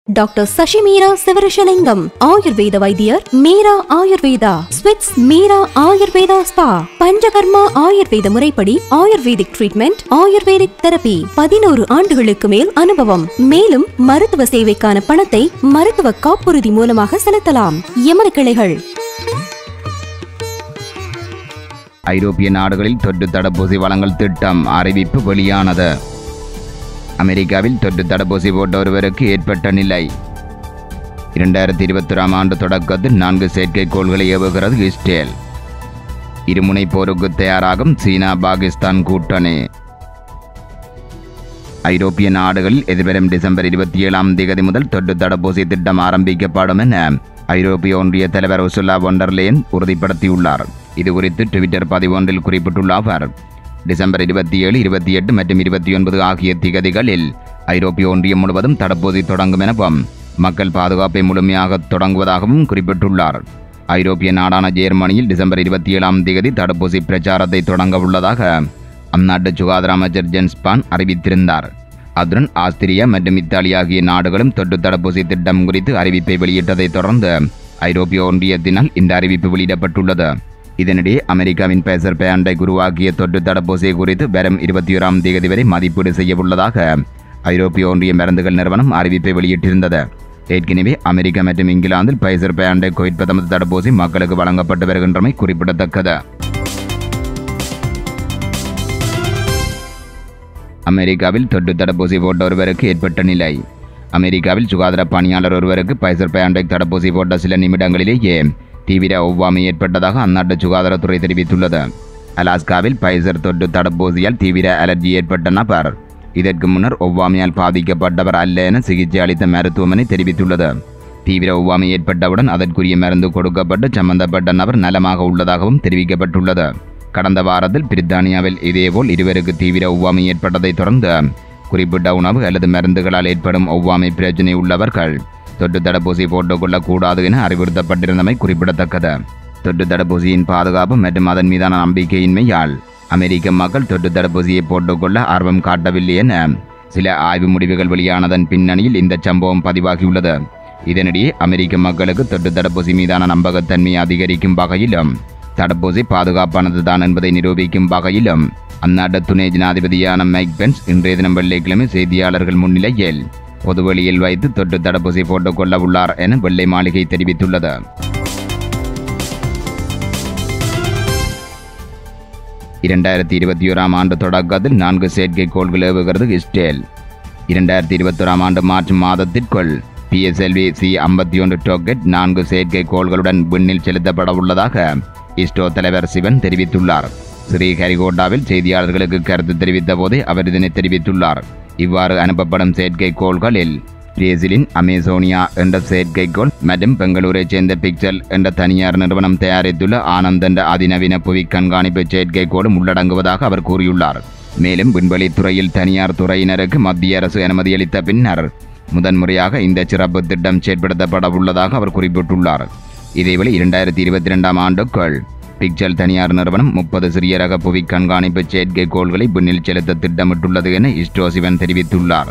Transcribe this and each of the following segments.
doctor Sasi Meera Sivarishalingam Ayurveda வைத்தியர் மீரா ஆயுர்வேதா ஸ்விட்ஸ் Meera Ayurveda spa Panchakarma Ayurveda முறைப்படி ஆயுர்வேதிக் ட்ரீட்மெண்ட் ஆயுர்வேதிக் தெரபி பதினோரு ஆண்டுகளுக்கு மேல் அனுபவம் மேலும் மருத்துவ சேவைக்கான பணத்தை மருத்துவ காப்புறுதி மூலமாக செலுத்தலாம் எமது கிளைகள் ஐரோப்பிய நாடுகளில் தொற்று தடுப்பூசி வழங்கல் திட்டம் அறிவிப்பு வெளியானது அமெரிக்காவில் தொற்று தடுப்பூசி போட்ட ஒருவருக்கு ஏற்பட்ட நிலை இரண்டாயிரத்தி இருபத்தொராம் ஆண்டு தொடக்கத்தில் நான்கு செயற்கைக்கோள்களை ஏவுகிறது இஸ்ரேல் இருமுனை போருக்கு தயாராகும் சீனா பாகிஸ்தான் கூட்டணி ஐரோப்பிய நாடுகளில் எதிர்வரும் டிசம்பர் இருபத்தி ஏழாம் தேதி முதல் தொற்று தடுப்பூசி திட்டம் ஆரம்பிக்கப்படும் என ஐரோப்பிய ஒன்றிய தலைவர் உசுலா ஒண்டர்லேன் உறுதிப்படுத்தியுள்ளார் இது குறித்து ட்விட்டர் பதிவொன்றில் குறிப்பிட்டுள்ள அவர் டிசம்பர் இருபத்தி ஏழு இருபத்தி எட்டு மற்றும் இருபத்தி ஒன்பது ஆகிய திகதிகளில் ஐரோப்பிய ஒன்றியம் முழுவதும் தடுப்பூசி தொடங்கும் எனவும் மக்கள் பாதுகாப்பை முழுமையாக தொடங்குவதாகவும் குறிப்பிட்டுள்ளார் ஐரோப்பிய நாடான ஜெர்மனியில் டிசம்பர் இருபத்தி ஏழாம் தேதி தடுப்பூசி பிரச்சாரத்தை தொடங்க உள்ளதாக அந்நாட்டு சுகாதார அமைச்சர் ஜென்ஸ்பான் அறிவித்திருந்தார் அத்துடன் ஆஸ்திரியா மற்றும் இத்தாலி ஆகிய நாடுகளும் தொற்று தடுப்பூசி திட்டம் குறித்து அறிவிப்பை வெளியிட்டதைத் தொடர்ந்து ஐரோப்பிய ஒன்றியத்தினால் இந்த அறிவிப்பு வெளியிடப்பட்டுள்ளது இதனிடையே அமெரிக்காவின் பேசர் பேண்டை உருவாக்கிய தொற்று தடுப்பூசி குறித்து வரும் இருபத்தி ஓராம் தேதி வரை மதிப்பீடு செய்யவுள்ளதாக ஐரோப்பிய ஒன்றிய மருந்துகள் நிறுவனம் அறிவிப்பை வெளியிட்டிருந்தது ஏற்கனவே அமெரிக்கா மற்றும் இங்கிலாந்தில் பைசர் பேண்டை கோவிட் பத்தொன்பது தடுப்பூசி மக்களுக்கு வழங்கப்பட்டு வருகின்றமை குறிப்பிடத்தக்கது அமெரிக்காவில் தொற்று தடுப்பூசி போட்ட ஒருவருக்கு ஏற்பட்ட நிலை அமெரிக்காவில் சுகாதார பணியாளர் ஒருவருக்கு பைசர் பேண்டெக் தடுப்பூசி போட்ட சில நிமிடங்களிலேயே தீவிர ஒவ்வாமை ஏற்பட்டதாக அந்நாட்டு சுகாதாரத்துறை தெரிவித்துள்ளது அலாஸ்காவில் பைசர் தொற்று தடுப்பூசியால் தீவிர அலர்ஜி ஏற்பட்ட நபர் இதற்கு முன்னர் ஒவ்வாமையால் பாதிக்கப்பட்டவர் அல்ல என சிகிச்சை அளித்த மருத்துவமனை தெரிவித்துள்ளது தீவிர ஒவ்வாமை ஏற்பட்டவுடன் அதற்குரிய மருந்து கொடுக்கப்பட்டு சம்பந்தப்பட்ட நபர் நலமாக உள்ளதாகவும் தெரிவிக்கப்பட்டுள்ளது கடந்த வாரத்தில் பிரித்தானியாவில் இதேபோல் இருவருக்கு தீவிர ஒவ்வாமை ஏற்பட்டதைத் தொடர்ந்து குறிப்பிட்ட உணவு அல்லது மருந்துகளால் ஏற்படும் ஒவ்வாமை பிரச்சினை உள்ளவர்கள் தொற்று தடுப்பூசி போட்டுக்கொள்ளக் கூடாது என அறிவுறுத்தப்பட்டிருந்தமை குறிப்பிடத்தக்கது தொற்று தடுப்பூசியின் பாதுகாப்பு மற்றும் அதன் மீதான நம்பிக்கையின்மையால் அமெரிக்க மக்கள் தொற்று தடுப்பூசியை போட்டுக்கொள்ள ஆர்வம் காட்டவில்லை என சில ஆய்வு முடிவுகள் வெளியானதன் பின்னணியில் இந்த சம்பவம் பதிவாகியுள்ளது இதனிடையே அமெரிக்க மக்களுக்கு தொற்று தடுப்பூசி மீதான நம்பகத்தன்மையை அதிகரிக்கும் வகையிலும் தடுப்பூசி பாதுகாப்பானது தான் என்பதை நிரூபிக்கும் வகையிலும் அந்நாட்டு துணை ஜனாதிபதியான மைக் பென்ஸ் இன்றைய தினம் வெள்ளிக்கிழமை செய்தியாளர்கள் முன்னிலையில் பொதுவெளியில் வைத்து தொற்று தடுப்பூசி போட்டுக் கொள்ள உள்ளார் என வெள்ளை மாளிகை தெரிவித்துள்ளது இரண்டாயிரத்தி இருபத்தி ஓராம் ஆண்டு தொடக்கத்தில் நான்கு செயற்கைக்கோள்கள் ஏவுகிறது இஸ்ரேல் இரண்டாயிரத்தி இருபத்தோராம் ஆண்டு மார்ச் மாதத்திற்குள் பிஎஸ்எல்வி சி ஐம்பத்தி ஒன்று டாக்கெட் நான்கு செயற்கைக்கோள்களுடன் விண்ணில் செலுத்தப்பட உள்ளதாக இஸ்ரோ தலைவர் சிவன் தெரிவித்துள்ளார் ஸ்ரீஹரிகோட்டாவில் செய்தியாளர்களுக்கு கருத்து தெரிவித்த போதே அவர் இதனை தெரிவித்துள்ளார் இவ்வாறு அனுப்பப்படும் செயற்கைக்கோள்களில் பிரேசிலின் அமேசோனியா என்ற செயற்கைக்கோள் மற்றும் பெங்களூரைச் சேர்ந்த பிக்சல் என்ற தனியார் நிறுவனம் தயாரித்துள்ள ஆனந்த் என்ற அதிநவீன புவி கண்காணிப்பு செயற்கைக்கோளும் உள்ளடங்குவதாக அவர் கூறியுள்ளார் மேலும் விண்வெளித்துறையில் தனியார் துறையினருக்கு மத்திய அரசு அனுமதியளித்த பின்னர் முதன்முறையாக இந்த சிறப்பு திட்டம் செயற்படுத்தப்பட உள்ளதாக அவர் குறிப்பிட்டுள்ளார் இதேவேளை இரண்டாயிரத்தி இருபத்தி ரெண்டாம் ஆண்டுக்குள் பிக்சல் தனியார் நிறுவனம் முப்பது சிறிய ரக புவி கண்காணிப்பு செயற்கைக்கோள்களை விண்ணில் செலுத்த திட்டமிட்டுள்ளது என இஸ்ரோ சிவன் தெரிவித்துள்ளார்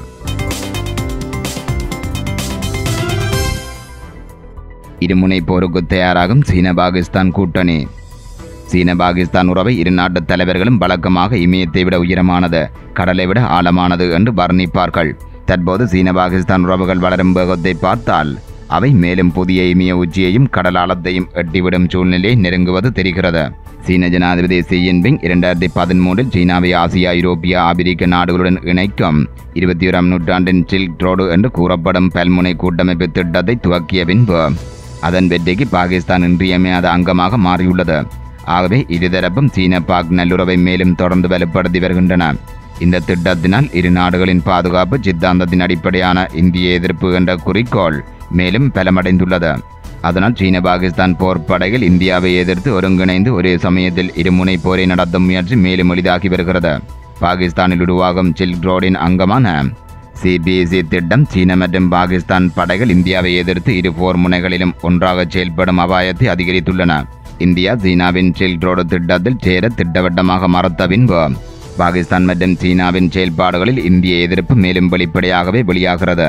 இருமுனை போருக்கு தயாராகும் சீன பாகிஸ்தான் கூட்டணி சீன பாகிஸ்தான் உறவை இரு நாட்டு தலைவர்களும் வழக்கமாக இமயத்தை விட உயரமானது கடலை விட ஆழமானது என்று வர்ணிப்பார்கள் தற்போது சீன பாகிஸ்தான் உறவுகள் வளரும் வேகத்தை பார்த்தால் அவை மேலும் புதிய இமய உச்சியையும் கடலாளத்தையும் எட்டிவிடும் சூழ்நிலை நெருங்குவது தெரிகிறது சீன ஜனாதிபதி ஷி ஜின்பிங் இரண்டாயிரத்தி பதிமூன்றில் சீனாவை ஆசியா ஐரோப்பியா ஆபிரிக்க நாடுகளுடன் இணைக்கும் இருபத்தி ஓராம் நூற்றாண்டின் சில்க் ரோடு என்று கூறப்படும் பல்முனை கூட்டமைப்பு திட்டத்தை துவக்கிய பின்பு அதன் வெற்றிக்கு பாகிஸ்தான் இன்றியமையாத அங்கமாக மாறியுள்ளது ஆகவே இருதரப்பும் சீன பாக் நல்லுறவை மேலும் தொடர்ந்து வலுப்படுத்தி வருகின்றன இந்த திட்டத்தினால் இரு நாடுகளின் பாதுகாப்பு சித்தாந்தத்தின் அடிப்படையான இந்திய எதிர்ப்பு என்ற குறிக்கோள் மேலும் பலமடைந்துள்ளது அதனால் சீன பாகிஸ்தான் போர் படைகள் இந்தியாவை எதிர்த்து ஒருங்கிணைந்து ஒரே சமயத்தில் இருமுனை போரை நடத்தும் முயற்சி மேலும் எளிதாகி வருகிறது பாகிஸ்தானில் உருவாகும் சில்க் ரோடின் அங்கமான சிபிஎஸ்இ திட்டம் சீன மற்றும் பாகிஸ்தான் படைகள் இந்தியாவை எதிர்த்து இரு போர் முனைகளிலும் ஒன்றாக செயல்படும் அபாயத்தை அதிகரித்துள்ளன இந்தியா சீனாவின் சில்க் ரோடு திட்டத்தில் சேர திட்டவட்டமாக மறுத்த பின்பு பாகிஸ்தான் மற்றும் சீனாவின் செயல்பாடுகளில் இந்திய எதிர்ப்பு மேலும் வெளிப்படையாகவே வெளியாகிறது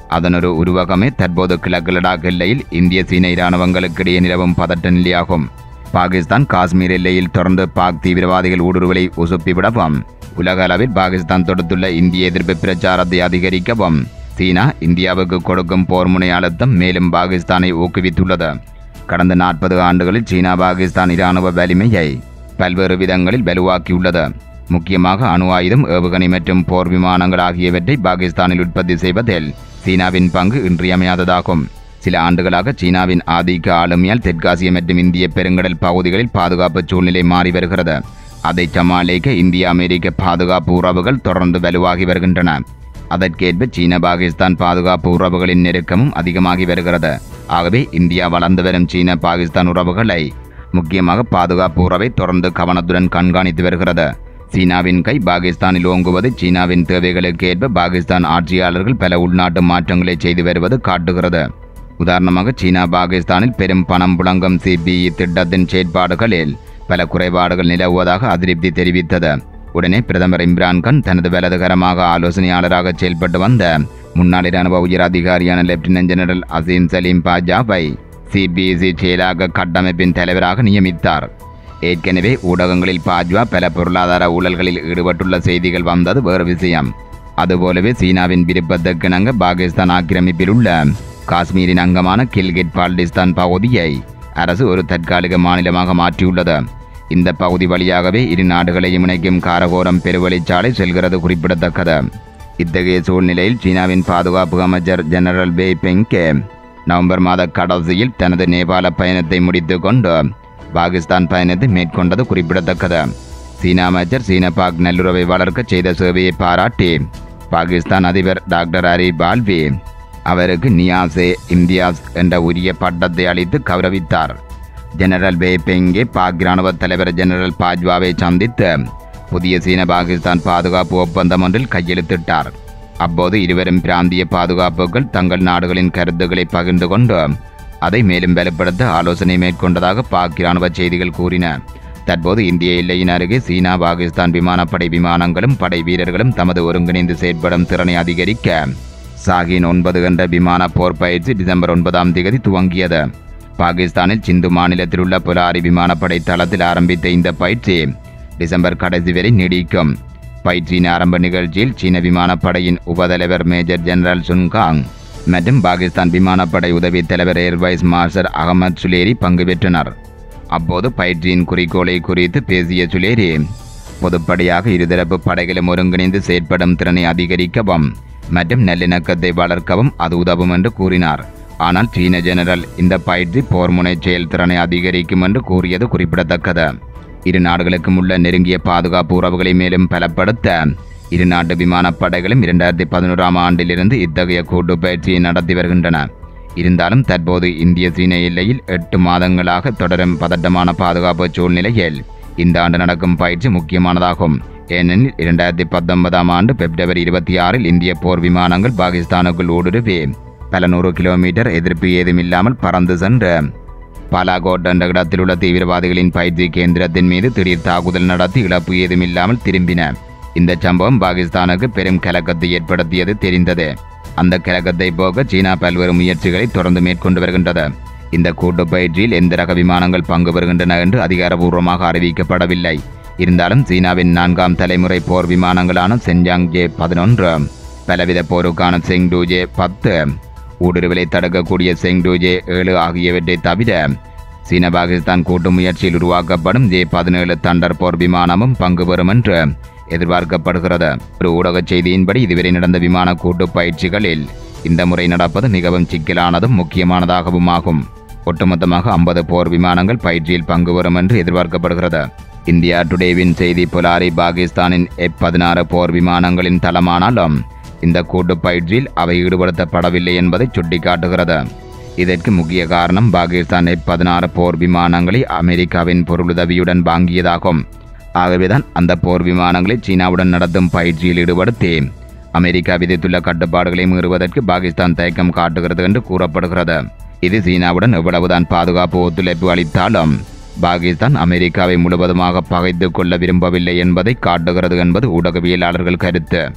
அதனொரு உருவகமே தற்போது கிழக்கு லடாக் எல்லையில் இந்திய சீன இராணுவங்களுக்கிடையே நிலவும் பதட்ட நிலையாகும் பாகிஸ்தான் காஷ்மீர் எல்லையில் தொடர்ந்து பாக் தீவிரவாதிகள் ஊடுருவலை உசுப்பிவிடவும் உலக அளவில் பாகிஸ்தான் தொடுத்துள்ள இந்திய எதிர்ப்பு பிரச்சாரத்தை அதிகரிக்கவும் சீனா இந்தியாவுக்கு கொடுக்கும் போர் முனை அழுத்தம் மேலும் பாகிஸ்தானை ஊக்குவித்துள்ளது கடந்த நாற்பது ஆண்டுகளில் சீனா பாகிஸ்தான் இராணுவ வலிமையை பல்வேறு விதங்களில் வலுவாக்கியுள்ளது முக்கியமாக அணு ஆயுதம் ஏவுகணை மற்றும் போர் விமானங்கள் ஆகியவற்றை பாகிஸ்தானில் உற்பத்தி செய்வதில் சீனாவின் பங்கு இன்றியமையாததாகும் சில ஆண்டுகளாக சீனாவின் ஆதிக்க ஆளுமையால் தெற்காசிய மற்றும் இந்திய பெருங்கடல் பகுதிகளில் பாதுகாப்பு சூழ்நிலை மாறி வருகிறது அதை சமாளிக்க இந்திய அமெரிக்க பாதுகாப்பு உறவுகள் தொடர்ந்து வலுவாகி வருகின்றன அதற்கேற்ப சீன பாகிஸ்தான் பாதுகாப்பு உறவுகளின் நெருக்கமும் அதிகமாகி வருகிறது ஆகவே இந்தியா வளர்ந்து வரும் சீன பாகிஸ்தான் உறவுகளை முக்கியமாக பாதுகாப்பு உறவை தொடர்ந்து கவனத்துடன் கண்காணித்து வருகிறது சீனாவின் கை பாகிஸ்தானில் ஓங்குவது சீனாவின் தேவைகளுக்கு ஏற்ப பாகிஸ்தான் ஆட்சியாளர்கள் பல உள்நாட்டு மாற்றங்களை செய்து வருவது காட்டுகிறது உதாரணமாக சீனா பாகிஸ்தானில் பெரும் பணம் புழங்கும் சிபிஇ திட்டத்தின் செயற்பாடுகளில் பல குறைபாடுகள் நிலவுவதாக அதிருப்தி தெரிவித்தது உடனே பிரதமர் இம்ரான்கான் தனது வலதுகரமாக ஆலோசனையாளராக செயல்பட்டு வந்த முன்னாள் இராணுவ உயர் அதிகாரியான லெப்டினன்ட் ஜெனரல் அசீம் சலீம் பாஜாவை சிபிஎஸ்இ செயலாக்க கட்டமைப்பின் தலைவராக நியமித்தார் ஏற்கனவே ஊடகங்களில் பாஜ்வா பல பொருளாதார ஊழல்களில் ஈடுபட்டுள்ள செய்திகள் வந்தது வேறு விஷயம் அதுபோலவே சீனாவின் விருப்பத்துக்கிணங்க பாகிஸ்தான் ஆக்கிரமிப்பில் உள்ள காஷ்மீரின் அங்கமான கில்கிட் பால்டிஸ்தான் பகுதியை அரசு ஒரு தற்காலிக மாநிலமாக மாற்றியுள்ளது இந்த பகுதி வழியாகவே இரு நாடுகளையும் இணைக்கும் காரகோரம் பெருவழிச்சாலை செல்கிறது குறிப்பிடத்தக்கது இத்தகைய சூழ்நிலையில் சீனாவின் பாதுகாப்பு அமைச்சர் ஜெனரல் பே பெங்கே நவம்பர் மாத கடைசியில் தனது நேபாள பயணத்தை முடித்துக்கொண்டு பாகிஸ்தான் பயணத்தை மேற்கொண்டது குறிப்பிடத்தக்கது சீன அமைச்சர் சீன பாக் நல்லுறவை வளர்க்க செய்த சேவையை பாராட்டி பாகிஸ்தான் அதிபர் டாக்டர் அரிப் பால்வி அவருக்கு நியாசே இம்தியாஸ் என்ற உரிய பட்டத்தை அளித்து கௌரவித்தார் ஜெனரல் பேபெங்கே பாக் இராணுவ தலைவர் ஜெனரல் பாஜ்வாவை சந்தித்து புதிய சீன பாகிஸ்தான் பாதுகாப்பு ஒப்பந்தம் ஒன்றில் கையெழுத்திட்டார் அப்போது இருவரும் பிராந்திய பாதுகாப்புகள் தங்கள் நாடுகளின் கருத்துக்களை பகிர்ந்து கொண்டு அதை மேலும் வலுப்படுத்த ஆலோசனை மேற்கொண்டதாக பாக் இராணுவ செய்திகள் கூறின தற்போது இந்திய எல்லையின் அருகே சீனா பாகிஸ்தான் விமானப்படை விமானங்களும் படை வீரர்களும் தமது ஒருங்கிணைந்து செயற்படும் திறனை அதிகரிக்க சாகின் ஒன்பது என்ற விமான போர் பயிற்சி டிசம்பர் ஒன்பதாம் தேதி துவங்கியது பாகிஸ்தானில் சிந்து மாநிலத்தில் உள்ள புலாரி விமானப்படை தளத்தில் ஆரம்பித்த இந்த பயிற்சி டிசம்பர் கடைசி வரை நீடிக்கும் பயிற்சியின் ஆரம்ப நிகழ்ச்சியில் சீன விமானப்படையின் உபதலைவர் மேஜர் ஜெனரல் சுன்காங் மற்றும் பாகிஸ்தான் விமானப்படை உதவி தலைவர் air vice marshal Ahmed Suleri பங்கு பெற்றனர் அப்போது பயிற்சியின் குறிக்கோளை குறித்து பேசிய சுலேரி பொதுப்படையாக இருதரப்பு படைகளும் ஒருங்கிணைந்து செயற்படும் திறனை அதிகரிக்கவும் மற்றும் நல்லிணக்கத்தை வளர்க்கவும் அது உதவும் என்று கூறினார் ஆனால் சீன ஜெனரல் இந்த பயிற்சி போர்முனை செயல்திறனை அதிகரிக்கும் என்று கூறியது குறிப்பிடத்தக்கது இரு நாடுகளுக்கும் உள்ள நெருங்கிய பாதுகாப்பு உறவுகளை மேலும் பலப்படுத்த இரு நாட்டு விமானப்படைகளும் இரண்டாயிரத்தி பதினோராம் ஆண்டிலிருந்து இத்தகைய கூட்டு பயிற்சியை நடத்தி வருகின்றன இருந்தாலும் தற்போது இந்திய சீன எல்லையில் எட்டு மாதங்களாக தொடரும் பதட்டமான பாதுகாப்பு சூழ்நிலையில் இந்த ஆண்டு நடக்கும் பயிற்சி முக்கியமானதாகும் ஏனெனில் இரண்டாயிரத்தி பத்தொன்பதாம் ஆண்டு பிப்ரவரி இருபத்தி ஆறில் இந்திய போர் விமானங்கள் பாகிஸ்தானுக்குள் ஊடுருவி பல நூறு கிலோமீட்டர் எதிர்ப்பு ஏதுமில்லாமல் பறந்து சென்று பாலாகோட் என்ற இடத்தில் உள்ள தீவிரவாதிகளின் பயிற்சி கேந்திரத்தின் மீது திடீர் தாக்குதல் நடத்தி இழப்பு ஏதுமில்லாமல் திரும்பின இந்த சம்பவம் பாகிஸ்தானுக்கு பெரும் கலக்கத்தை ஏற்படுத்தியது தெரிந்தது அந்த கலக்கத்தை போக சீனா பல்வேறு முயற்சிகளை தொடர்ந்து மேற்கொண்டு வருகின்றது இந்த கூட்டு பயிற்சியில் எந்த ரக விமானங்கள் பங்கு பெறுகின்றன என்று அதிகாரபூர்வமாக அறிவிக்கப்படவில்லை இருந்தாலும் சீனாவின் நான்காம் தலைமுறை போர் விமானங்களான சென்ஜாங் ஜே பதினொன்று பலவித போருக்கான செங்டு ஜே பத்து ஊடுருவலை தடுக்கக்கூடிய செங்டு ஜே ஏழு ஆகியவற்றை தவிர சீன பாகிஸ்தான் கூட்டு முயற்சியில் உருவாக்கப்படும் ஜே பதினேழு தண்டர் போர் விமானமும் பங்கு பெறும் என்று எதிர்பார்க்கப்படுகிறது ஒரு ஊடகச் செய்தியின்படி இதுவரை நடந்த விமான கூட்டு பயிற்சிகளில் இந்த முறை நடப்பது மிகவும் சிக்கலானதும் முக்கியமானதாகவும் ஆகும் ஒட்டுமொத்தமாக ஐம்பது போர் விமானங்கள் பயிற்சியில் பங்கு பெறும் என்று எதிர்பார்க்கப்படுகிறது இந்தியா டுடேவின் செய்தி புலாரி பாகிஸ்தானின் எப் பதினாறு போர் விமானங்களின் தளமானாலும் இந்த கூட்டு பயிற்சியில் அவை ஈடுபடுத்தப்படவில்லை என்பதை சுட்டிக்காட்டுகிறது இதற்கு முக்கிய காரணம் பாகிஸ்தான் எப் பதினாறு போர் விமானங்களை அமெரிக்காவின் பொருளுதவியுடன் வாங்கியதாகும் ஆகவேதான் அந்த போர் விமானங்களை சீனாவுடன் நடத்தும் பயிற்சியில் ஈடுபடுத்தி அமெரிக்கா விதித்துள்ள கட்டுப்பாடுகளை மீறுவதற்கு பாகிஸ்தான் தயக்கம் காட்டுகிறது என்று கூறப்படுகிறது இது சீனாவுடன் எவ்வளவுதான் பாதுகாப்பு ஒத்துழைப்பு அளித்தாலும் பாகிஸ்தான் அமெரிக்காவை முழுவதுமாக பகைத்து கொள்ள விரும்பவில்லை என்பதை காட்டுகிறது என்பது ஊடகவியலாளர்கள் கருத்து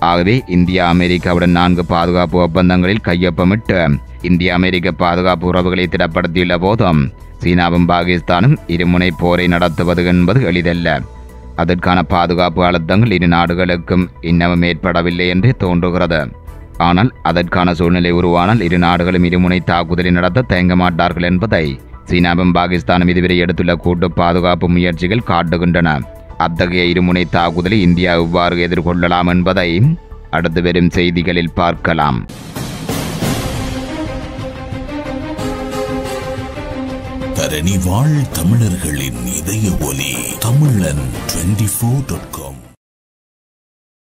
ஆகவே இந்தியா அமெரிக்காவுடன் நான்கு பாதுகாப்பு ஒப்பந்தங்களில் கையொப்பமிட்டு இந்திய அமெரிக்க பாதுகாப்பு உறவுகளை திடப்படுத்தியுள்ள போதும் சீனாவும் பாகிஸ்தானும் இருமுனை போரை நடத்துவது என்பது எளிதல்ல அதற்கான பாதுகாப்பு அழுத்தங்கள் இரு நாடுகளுக்கும் இன்னமும் ஏற்படவில்லை என்றே தோன்றுகிறது ஆனால் அதற்கான சூழ்நிலை உருவானால் இரு நாடுகளும் இருமுனை தாக்குதலை நடத்த தயங்க மாட்டார்கள் என்பதை சீனாவும் பாகிஸ்தானும் இதுவரை எடுத்துள்ள கூட்டு பாதுகாப்பு முயற்சிகள் காட்டுகின்றன அத்தகைய இருமுனை தாக்குதலை இந்தியா எவ்வாறு எதிர்கொள்ளலாம் என்பதை அடுத்து வரும் செய்திகளில் பார்க்கலாம் தரணி வாழ் தமிழர்களின் இதய ஒலி தமிழன் டுவெண்டி ஃபோர் டாட் காம்